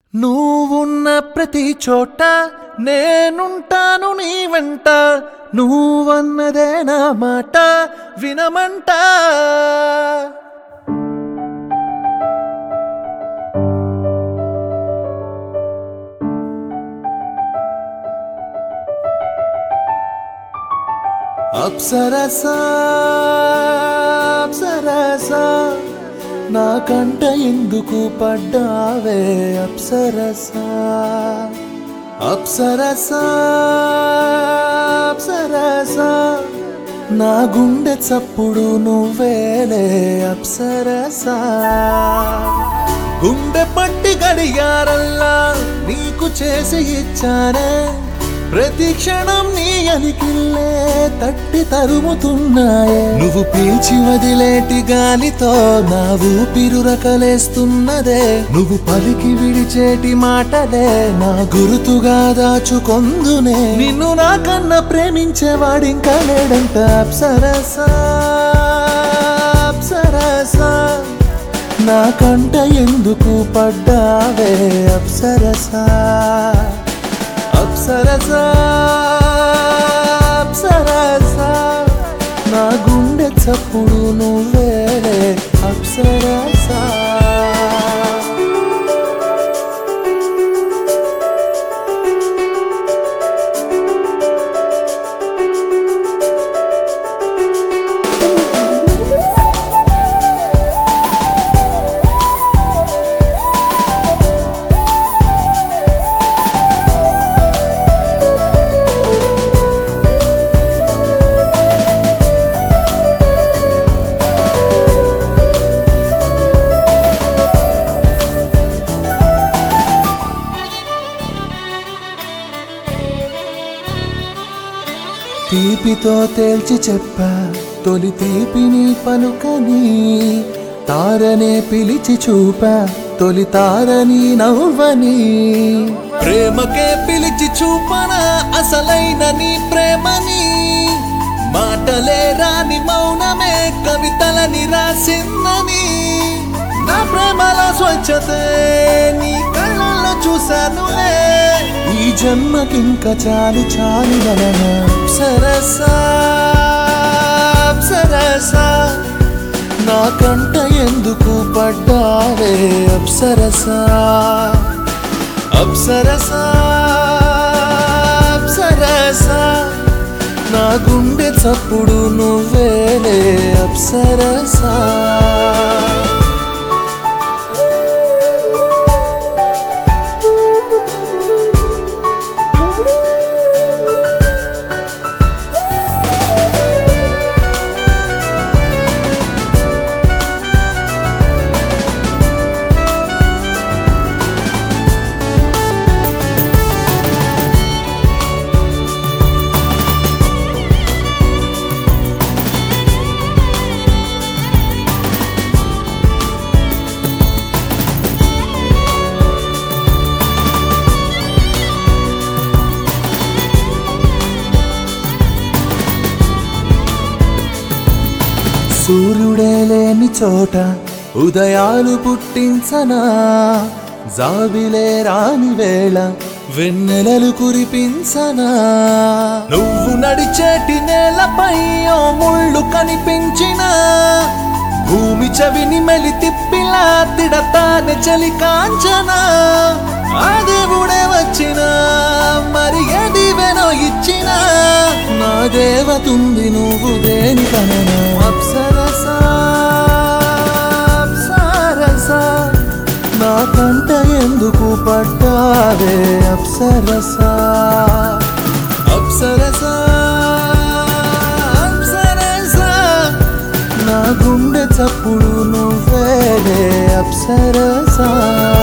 నువ్వున్న ప్రతి చోట నేనుంటాను నీ వెంట నువ్వన్నదే నా మాట వినమంట అప్సరసా అప్సరసా నాకంట ఎందుకు పడ్డావే అప్సరసా అప్సరసా అప్సరసా నా గుండె చప్పుడు నువ్వేలే అప్సరసా గుండె పట్టి గడియారల్లా నీకు చేసి ఇచ్చానే ప్రతి క్షణం నీ అలికిల్లే తట్టి తరుముతున్నాయే నువ్వు పీల్చి వదిలేటి గాలితో నా ఊపిరు రకలేస్తున్నదే నువ్వు పలికి విడిచేటి మాటలే నా గురుతుగా దాచుకొందునే నిన్ను నాకన్నా ప్రేమించేవాడింకా లేడంట అప్సరసా అప్సరసా నాకంట ఎందుకు పడ్డావే అప్సరసా అప్సరసా అప్సరసా నా గుండె చప్పుడు నువ్వేలే అప్సరసా తీపితో తేల్చి చెప్పా తొలి తీపిని పలుకని తారనే పిలిచి చూపా తొలి తారని నవ్వని ప్రేమకే పిలిచి చూపనా అసలైన నీ ప్రేమని మాటలే రాని మౌనమే కవితలని రాసిందని నా ప్రేమల స్వచ్ఛతే నీ కళ్ళల్లో చూశానులే ఈ జన్మకింక చాలు చాలు గలన సరసా సరసా నాకంట ఎందుకు పడ్డావే అప్సరసా అప్సరసా అప్సరసా నా గుండె చప్పుడు నువ్వేలే అప్సరసా సూర్యుడే లేని చోట ఉదయాలు పుట్టించనా జాబిలే రాని వేళ వెన్నెలలు కురిపించనా నువ్వు నడిచేటి నేలపై ఓ ముళ్ళు కనిపించినా భూమి చెవిని మెలి తిప్పిలా తిడతానే చలి కాంచనా ఆ దేవుడే వచ్చినా మరి ఏది వెనో ఇచ్చినా నా దేవతుంది నువ్వు దేని కననా అప్సరసా అప్సరసా నాకంట ఎందుకు పడ్డావే అప్సరసా అప్సరసా అప్సరసా నా గుండె చప్పుడు నువ్వేలే అప్సరసా